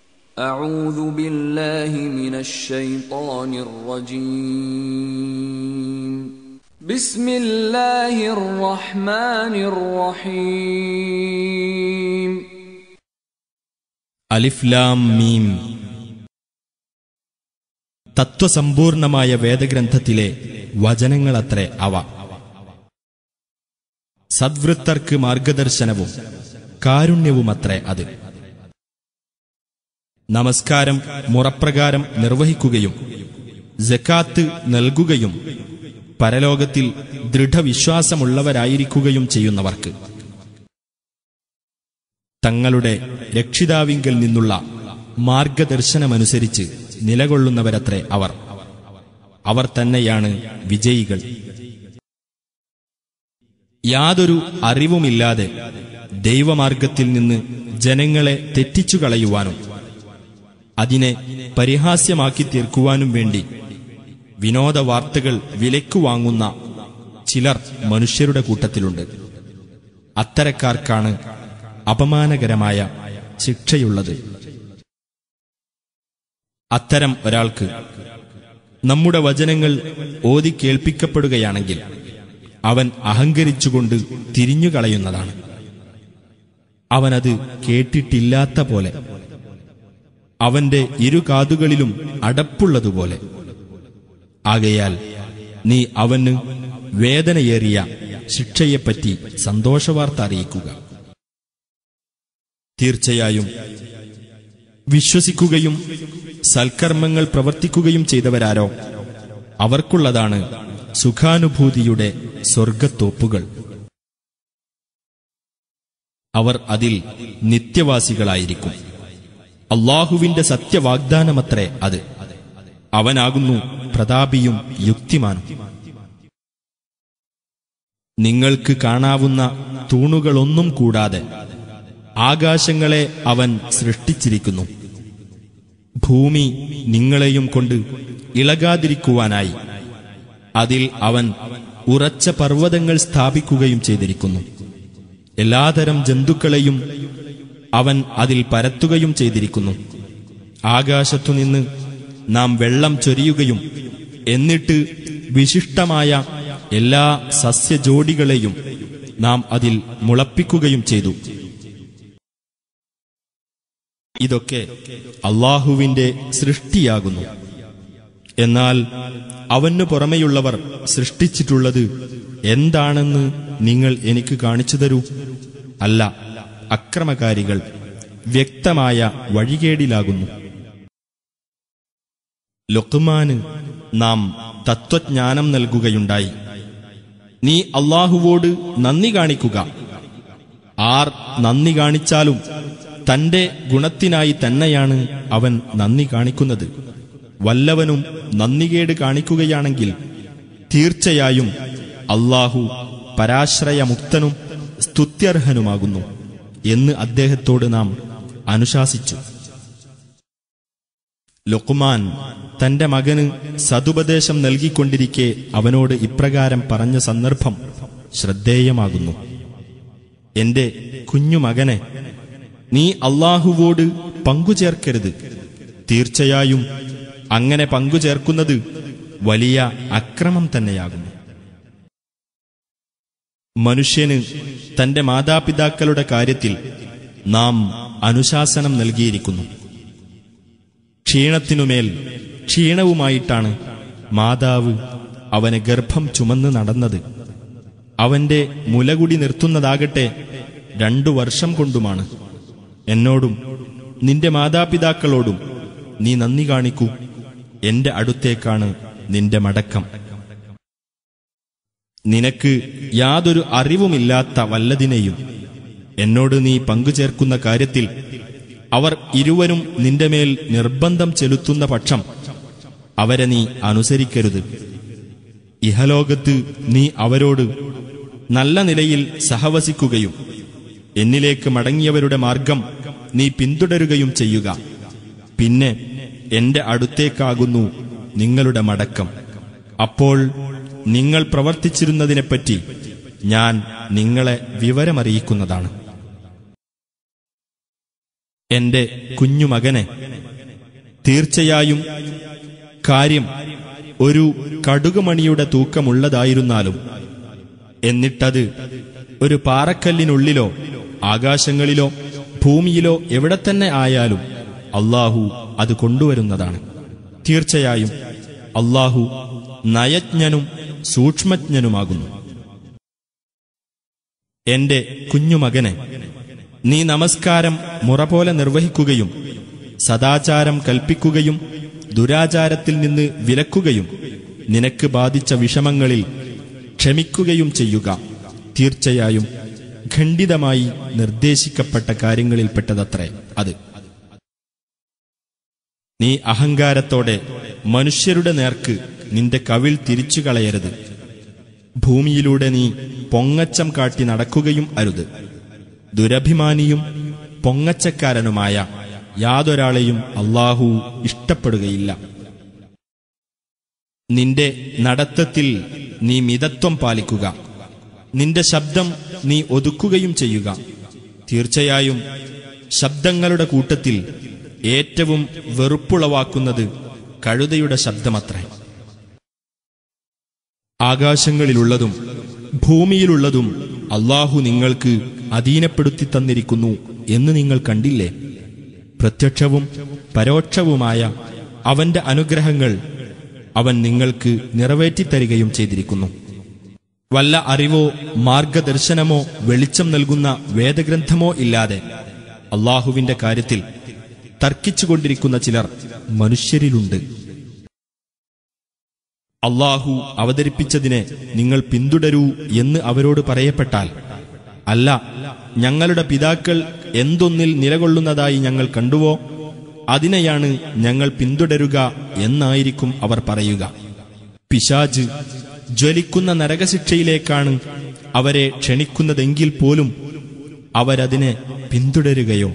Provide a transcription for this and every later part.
أعوذ بالله من الشيطان الرجيم بسم الله الرحمن الرحيم അലിഫ്ലാം മീം തത്വസമ്പൂർണമായ വേദഗ്രന്ഥത്തിലെ വചനങ്ങളത്രേ അവ സദ്വൃത്തർക്ക് മാർഗദർശനവും കാരുണ്യവുമത്രേ അത് നമസ്കാരം മുറപ്രകാരം നിർവഹിക്കുകയും ജക്കാത്ത് നൽകുകയും പരലോകത്തിൽ ദൃഢവിശ്വാസമുള്ളവരായിരിക്കുകയും ചെയ്യുന്നവർക്ക് തങ്ങളുടെ രക്ഷിതാവിങ്കൽ നിന്നുള്ള മാർഗദർശനമനുസരിച്ച് നിലകൊള്ളുന്നവരത്രേ അവർ അവർ തന്നെയാണ് വിജയികൾ യാതൊരു അറിവുമില്ലാതെ ദൈവമാർഗത്തിൽ നിന്ന് ജനങ്ങളെ തെറ്റിച്ചു കളയുവാനും അതിനെ പരിഹാസ്യമാക്കി തീർക്കുവാനും വേണ്ടി വിനോദ വാർത്തകൾ വിലക്കു വാങ്ങുന്ന ചിലർ മനുഷ്യരുടെ കൂട്ടത്തിലുണ്ട് അത്തരക്കാർക്കാണ് അപമാനകരമായ ശിക്ഷയുള്ളത് അത്തരം ഒരാൾക്ക് നമ്മുടെ വചനങ്ങൾ ഓതി കേൾപ്പിക്കപ്പെടുകയാണെങ്കിൽ അവൻ അഹങ്കരിച്ചുകൊണ്ട് തിരിഞ്ഞുകളയുന്നതാണ് അവനത് കേട്ടിട്ടില്ലാത്ത പോലെ അവന്റെ ഇരു കാതുകളിലും അടപ്പുള്ളതുപോലെ ആകയാൽ നീ അവന് വേദനയേറിയ ശിക്ഷയെപ്പറ്റി സന്തോഷവാർത്ത അറിയിക്കുക തീർച്ചയായും വിശ്വസിക്കുകയും സൽക്കർമ്മങ്ങൾ പ്രവർത്തിക്കുകയും ചെയ്തവരാരോ അവർക്കുള്ളതാണ് സുഖാനുഭൂതിയുടെ സ്വർഗത്തോപ്പുകൾ അവർ അതിൽ നിത്യവാസികളായിരിക്കും അള്ളാഹുവിന്റെ സത്യവാഗ്ദാനമത്രേ അത് അവനാകുന്നു പ്രതാപിയും യുക്തിമാനും നിങ്ങൾക്ക് കാണാവുന്ന തൂണുകളൊന്നും കൂടാതെ ആകാശങ്ങളെ അവൻ സൃഷ്ടിച്ചിരിക്കുന്നു ഭൂമി നിങ്ങളെയും കൊണ്ട് ഇളകാതിരിക്കുവാനായി അതിൽ അവൻ ഉറച്ച പർവ്വതങ്ങൾ സ്ഥാപിക്കുകയും ചെയ്തിരിക്കുന്നു എല്ലാതരം ജന്തുക്കളെയും അവൻ അതിൽ പരത്തുകയും ചെയ്തിരിക്കുന്നു ആകാശത്തുനിന്ന് നാം വെള്ളം ചൊരിയുകയും എന്നിട്ട് വിശിഷ്ടമായ എല്ലാ സസ്യജോഡികളെയും നാം അതിൽ മുളപ്പിക്കുകയും ചെയ്തു ഇതൊക്കെ അള്ളാഹുവിന്റെ സൃഷ്ടിയാകുന്നു എന്നാൽ അവനു പുറമെയുള്ളവർ സൃഷ്ടിച്ചിട്ടുള്ളത് എന്താണെന്ന് നിങ്ങൾ എനിക്ക് കാണിച്ചു തരൂ അല്ല അക്രമകാരികൾ വ്യക്തമായ വഴികേടിലാകുന്നു ലൊക്കുമാന് നാം തത്വജ്ഞാനം നൽകുകയുണ്ടായി നീ അള്ളാഹുവോട് നന്ദി കാണിക്കുക ആർ നന്ദി കാണിച്ചാലും തന്റെ ഗുണത്തിനായി തന്നെയാണ് അവൻ നന്ദി കാണിക്കുന്നത് വല്ലവനും നന്ദികേട് കാണിക്കുകയാണെങ്കിൽ തീർച്ചയായും അള്ളാഹു പരാശ്രയമുക്തനും സ്തുത്യർഹനുമാകുന്നു എന്ന് അദ്ദേഹത്തോട് നാം അനുശാസിച്ചു ലുക്മാൻ തന്റെ മകന് സതുപദേശം നൽകിക്കൊണ്ടിരിക്കെ അവനോട് ഇപ്രകാരം പറഞ്ഞ സന്ദർഭം ശ്രദ്ധേയമാകുന്നു എന്റെ കുഞ്ഞുമകനെ നീ അള്ളാഹുവോട് പങ്കുചേർക്കരുത് തീർച്ചയായും അങ്ങനെ പങ്കുചേർക്കുന്നത് വലിയ അക്രമം തന്നെയാകുന്നു മനുഷ്യന് തന്റെ മാതാപിതാക്കളുടെ കാര്യത്തിൽ നാം അനുശാസനം നൽകിയിരിക്കുന്നു ക്ഷീണത്തിനുമേൽ ക്ഷീണവുമായിട്ടാണ് മാതാവ് അവന് ഗർഭം ചുമന്ന് നടന്നത് അവന്റെ മുലകുടി നിർത്തുന്നതാകട്ടെ രണ്ടു വർഷം കൊണ്ടുമാണ് എന്നോടും നിന്റെ മാതാപിതാക്കളോടും നീ നന്ദി കാണിക്കൂ എന്റെ അടുത്തേക്കാണ് നിന്റെ മടക്കം നിനക്ക് യാതൊരു അറിവുമില്ലാത്ത വല്ലതിനെയും എന്നോട് നീ പങ്കുചേർക്കുന്ന കാര്യത്തിൽ അവർ ഇരുവരും നിന്റെ മേൽ നിർബന്ധം ചെലുത്തുന്ന പക്ഷം അവരെ നീ അനുസരിക്കരുത് ഇഹലോകത്ത് നീ അവരോട് നല്ല നിലയിൽ സഹവസിക്കുകയും എന്നിലേക്ക് മടങ്ങിയവരുടെ മാർഗം നീ പിന്തുടരുകയും ചെയ്യുക പിന്നെ എന്റെ അടുത്തേക്കാകുന്നു നിങ്ങളുടെ മടക്കം അപ്പോൾ നിങ്ങൾ പ്രവർത്തിച്ചിരുന്നതിനെപ്പറ്റി ഞാൻ നിങ്ങളെ വിവരമറിയിക്കുന്നതാണ് എന്റെ കുഞ്ഞുമകനെ തീർച്ചയായും കാര്യം ഒരു കടുകുമണിയുടെ തൂക്കമുള്ളതായിരുന്നാലും എന്നിട്ടത് ഒരു പാറക്കല്ലിനുള്ളിലോ ആകാശങ്ങളിലോ ഭൂമിയിലോ എവിടെ തന്നെ ആയാലും അള്ളാഹു അത് കൊണ്ടുവരുന്നതാണ് തീർച്ചയായും അള്ളാഹു നയജ്ഞനും സൂക്ഷ്മജ്ഞനുമാകുന്നു എന്റെ കുഞ്ഞുമകനെ നീ നമസ്കാരം മുറ പോലെ നിർവഹിക്കുകയും സദാചാരം കൽപ്പിക്കുകയും ദുരാചാരത്തിൽ നിന്ന് വിലക്കുകയും നിനക്ക് ബാധിച്ച വിഷമങ്ങളിൽ ക്ഷമിക്കുകയും ചെയ്യുക തീർച്ചയായും ഖണ്ഡിതമായി നിർദ്ദേശിക്കപ്പെട്ട കാര്യങ്ങളിൽപ്പെട്ടതത്രേ അത് നീ അഹങ്കാരത്തോടെ മനുഷ്യരുടെ നേർക്ക് നിന്റെ കവിൾ തിരിച്ചു കളയരുത് ഭൂമിയിലൂടെ നീ പൊങ്ങച്ചം കാട്ടി നടക്കുകയും അരുത് ദുരഭിമാനിയും പൊങ്ങച്ചക്കാരനുമായ യാതൊരാളെയും അള്ളാഹു ഇഷ്ടപ്പെടുകയില്ല നിന്റെ നടത്തത്തിൽ നീ മിതത്വം പാലിക്കുക നിന്റെ ശബ്ദം നീ ഒതുക്കുകയും ചെയ്യുക തീർച്ചയായും ശബ്ദങ്ങളുടെ കൂട്ടത്തിൽ ഏറ്റവും വെറുപ്പുളവാക്കുന്നത് കഴുതയുടെ ശബ്ദമത്രേ ആകാശങ്ങളിലുള്ളതും ഭൂമിയിലുള്ളതും അള്ളാഹു നിങ്ങൾക്ക് അധീനപ്പെടുത്തി തന്നിരിക്കുന്നു എന്ന് നിങ്ങൾ കണ്ടില്ലേ പ്രത്യക്ഷവും പരോക്ഷവുമായ അവന്റെ അനുഗ്രഹങ്ങൾ അവൻ നിങ്ങൾക്ക് നിറവേറ്റിത്തരികയും ചെയ്തിരിക്കുന്നു വല്ല അറിവോ മാർഗദർശനമോ വെളിച്ചം നൽകുന്ന വേദഗ്രന്ഥമോ ഇല്ലാതെ അള്ളാഹുവിന്റെ കാര്യത്തിൽ തർക്കിച്ചുകൊണ്ടിരിക്കുന്ന ചിലർ മനുഷ്യരിലുണ്ട് അള്ളാഹു അവതരിപ്പിച്ചതിനെ നിങ്ങൾ പിന്തുടരൂ എന്ന് അവരോട് പറയപ്പെട്ടാൽ അല്ല ഞങ്ങളുടെ പിതാക്കൾ എന്തൊന്നിൽ നിലകൊള്ളുന്നതായി ഞങ്ങൾ കണ്ടുവോ അതിനെയാണ് ഞങ്ങൾ പിന്തുടരുക എന്നായിരിക്കും അവർ പറയുക പിശാജ് ജ്വലിക്കുന്ന നരകശിക്ഷയിലേക്കാണ് അവരെ ക്ഷണിക്കുന്നതെങ്കിൽ പോലും അവരതിനെ പിന്തുടരുകയോ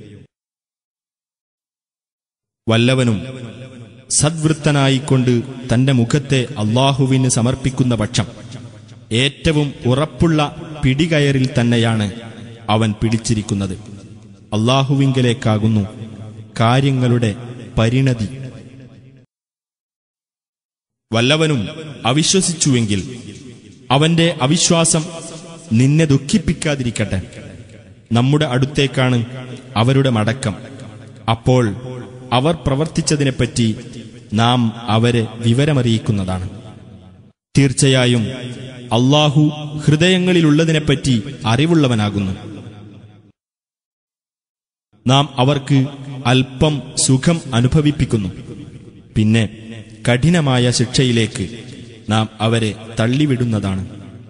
വല്ലവനും സദ്വൃത്തനായിക്കൊണ്ട് തന്റെ മുഖത്തെ അള്ളാഹുവിന് സമർപ്പിക്കുന്ന പക്ഷം ഏറ്റവും ഉറപ്പുള്ള പിടികയറിൽ തന്നെയാണ് അവൻ പിടിച്ചിരിക്കുന്നത് അള്ളാഹുവിങ്കലേക്കാകുന്നു കാര്യങ്ങളുടെ പരിണതി വല്ലവനും അവിശ്വസിച്ചുവെങ്കിൽ അവന്റെ അവിശ്വാസം നിന്നെ ദുഃഖിപ്പിക്കാതിരിക്കട്ടെ നമ്മുടെ അടുത്തേക്കാണ് അവരുടെ മടക്കം അപ്പോൾ അവർ പ്രവർത്തിച്ചതിനെപ്പറ്റി നാം അവരെ വിവരമറിയിക്കുന്നതാണ് തീർച്ചയായും അള്ളാഹു ഹൃദയങ്ങളിലുള്ളതിനെപ്പറ്റി അറിവുള്ളവനാകുന്നു നാം അവർക്ക് അല്പം സുഖം അനുഭവിപ്പിക്കുന്നു പിന്നെ കഠിനമായ ശിക്ഷയിലേക്ക് നാം അവരെ തള്ളിവിടുന്നതാണ്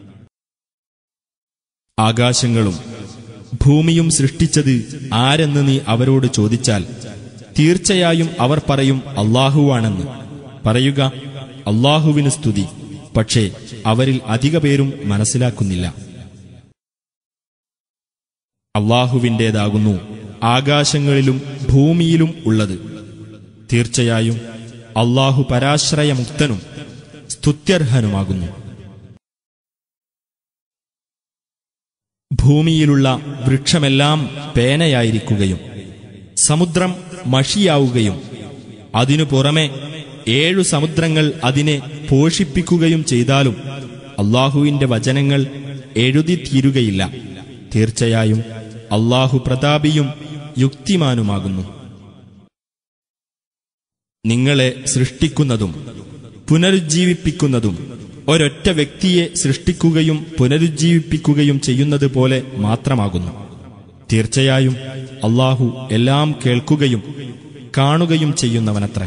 ആകാശങ്ങളും ഭൂമിയും സൃഷ്ടിച്ചത് ആരെന്ന് നീ അവരോട് ചോദിച്ചാൽ തീർച്ചയായും അവർ പറയും അള്ളാഹുവാണെന്ന് പറയുക അള്ളാഹുവിന് സ്തുതി പക്ഷേ അവരിൽ അധിക പേരും മനസ്സിലാക്കുന്നില്ല അള്ളാഹുവിൻ്റേതാകുന്നു ആകാശങ്ങളിലും ഭൂമിയിലും ഉള്ളത് തീർച്ചയായും അള്ളാഹു പരാശ്രയമുക്തനും സ്തുത്യർഹനുമാകുന്നു ഭൂമിയിലുള്ള വൃക്ഷമെല്ലാം പേനയായിരിക്കുകയും സമുദ്രം മഷിയാവുകയും അതിനു പുറമെ ഏഴു സമുദ്രങ്ങൾ അതിനെ പോഷിപ്പിക്കുകയും ചെയ്താലും അള്ളാഹുവിന്റെ വചനങ്ങൾ എഴുതി തീരുകയില്ല തീർച്ചയായും അള്ളാഹു പ്രതാപിയും യുക്തിമാനുമാകുന്നു നിങ്ങളെ സൃഷ്ടിക്കുന്നതും പുനരുജ്ജീവിപ്പിക്കുന്നതും ഒരൊറ്റ വ്യക്തിയെ സൃഷ്ടിക്കുകയും പുനരുജ്ജീവിപ്പിക്കുകയും ചെയ്യുന്നത് പോലെ മാത്രമാകുന്നു തീർച്ചയായും അള്ളാഹു എല്ലാം കേൾക്കുകയും കാണുകയും ചെയ്യുന്നവനത്രേ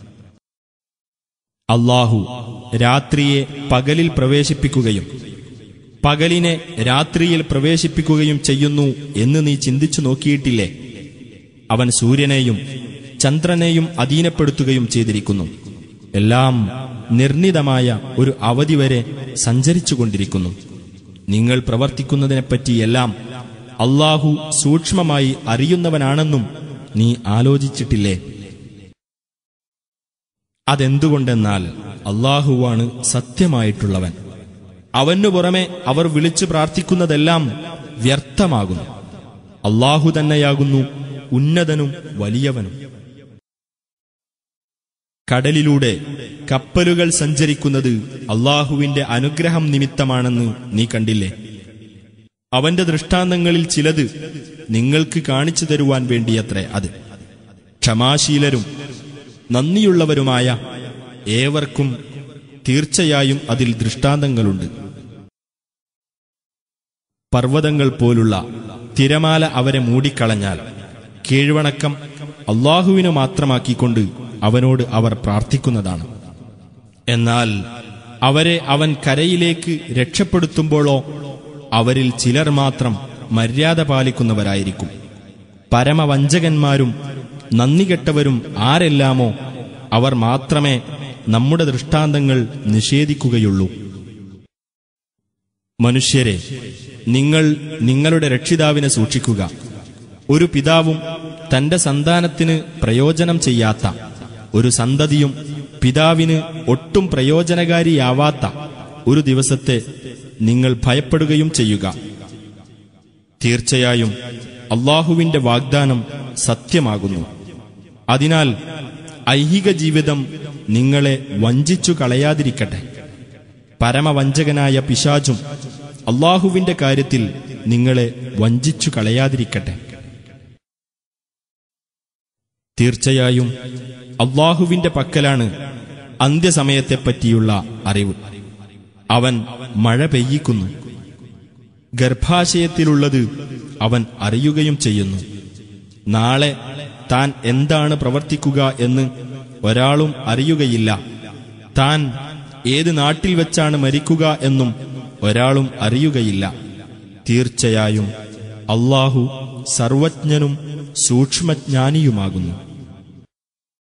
അള്ളാഹു രാത്രിയെ പകലിൽ പ്രവേശിപ്പിക്കുകയും പകലിനെ രാത്രിയിൽ പ്രവേശിപ്പിക്കുകയും ചെയ്യുന്നു എന്ന് നീ ചിന്തിച്ചു നോക്കിയിട്ടില്ലേ അവൻ സൂര്യനെയും ചന്ദ്രനെയും അധീനപ്പെടുത്തുകയും ചെയ്തിരിക്കുന്നു എല്ലാം നിർണിതമായ ഒരു അവധി വരെ സഞ്ചരിച്ചുകൊണ്ടിരിക്കുന്നു നിങ്ങൾ പ്രവർത്തിക്കുന്നതിനെപ്പറ്റിയെല്ലാം അള്ളാഹു സൂക്ഷ്മമായി അറിയുന്നവനാണെന്നും നീ ആലോചിച്ചിട്ടില്ലേ അതെന്തുകൊണ്ടെന്നാൽ അള്ളാഹുവാണ് സത്യമായിട്ടുള്ളവൻ അവനു പുറമെ അവർ വിളിച്ചു പ്രാർത്ഥിക്കുന്നതെല്ലാം വ്യർത്ഥമാകുന്നു അള്ളാഹു തന്നെയാകുന്നു ഉന്നതനും വലിയവനും കടലിലൂടെ കപ്പലുകൾ സഞ്ചരിക്കുന്നത് അള്ളാഹുവിന്റെ അനുഗ്രഹം നിമിത്തമാണെന്ന് നീ കണ്ടില്ലേ അവന്റെ ദൃഷ്ടാന്തങ്ങളിൽ ചിലത് നിങ്ങൾക്ക് കാണിച്ചു തരുവാൻ വേണ്ടിയത്രേ അത് ക്ഷമാശീലരും നന്ദിയുള്ളവരുമായ ഏവർക്കും തീർച്ചയായും അതിൽ ദൃഷ്ടാന്തങ്ങളുണ്ട് പർവ്വതങ്ങൾ പോലുള്ള തിരമാല അവരെ മൂടിക്കളഞ്ഞാൽ കീഴ്വണക്കം അള്ളാഹുവിനു മാത്രമാക്കിക്കൊണ്ട് അവനോട് അവർ പ്രാർത്ഥിക്കുന്നതാണ് എന്നാൽ അവരെ അവൻ കരയിലേക്ക് രക്ഷപ്പെടുത്തുമ്പോഴോ അവരിൽ ചിലർ മാത്രം മര്യാദ പാലിക്കുന്നവരായിരിക്കും പരമവഞ്ചകന്മാരും നന്ദികെട്ടവരും ആരെല്ലാമോ അവർ മാത്രമേ നമ്മുടെ ദൃഷ്ടാന്തങ്ങൾ നിഷേധിക്കുകയുള്ളൂ മനുഷ്യരെ നിങ്ങൾ നിങ്ങളുടെ രക്ഷിതാവിനെ സൂക്ഷിക്കുക ഒരു പിതാവും തന്റെ സന്താനത്തിന് പ്രയോജനം ചെയ്യാത്ത ഒരു സന്തതിയും പിതാവിന് ഒട്ടും പ്രയോജനകാരിയാവാത്ത ഒരു ദിവസത്തെ നിങ്ങൾ ഭയപ്പെടുകയും ചെയ്യുക തീർച്ചയായും അള്ളാഹുവിന്റെ വാഗ്ദാനം സത്യമാകുന്നു അതിനാൽ ഐഹിക ജീവിതം നിങ്ങളെ വഞ്ചിച്ചു കളയാതിരിക്കട്ടെ പരമവഞ്ചകനായ പിശാചും അള്ളാഹുവിന്റെ കാര്യത്തിൽ നിങ്ങളെ വഞ്ചിച്ചു കളയാതിരിക്കട്ടെ തീർച്ചയായും അള്ളാഹുവിന്റെ പക്കലാണ് അന്ത്യസമയത്തെപ്പറ്റിയുള്ള അറിവ് അവൻ മഴ പെയ്യിക്കുന്നു ഗർഭാശയത്തിലുള്ളത് അവൻ അറിയുകയും ചെയ്യുന്നു നാളെ താൻ എന്താണ് പ്രവർത്തിക്കുക എന്ന് ഒരാളും അറിയുകയില്ല താൻ ഏത് നാട്ടിൽ വെച്ചാണ് മരിക്കുക എന്നും ഒരാളും അറിയുകയില്ല തീർച്ചയായും അള്ളാഹു സർവജ്ഞനും സൂക്ഷ്മജ്ഞാനിയുമാകുന്നു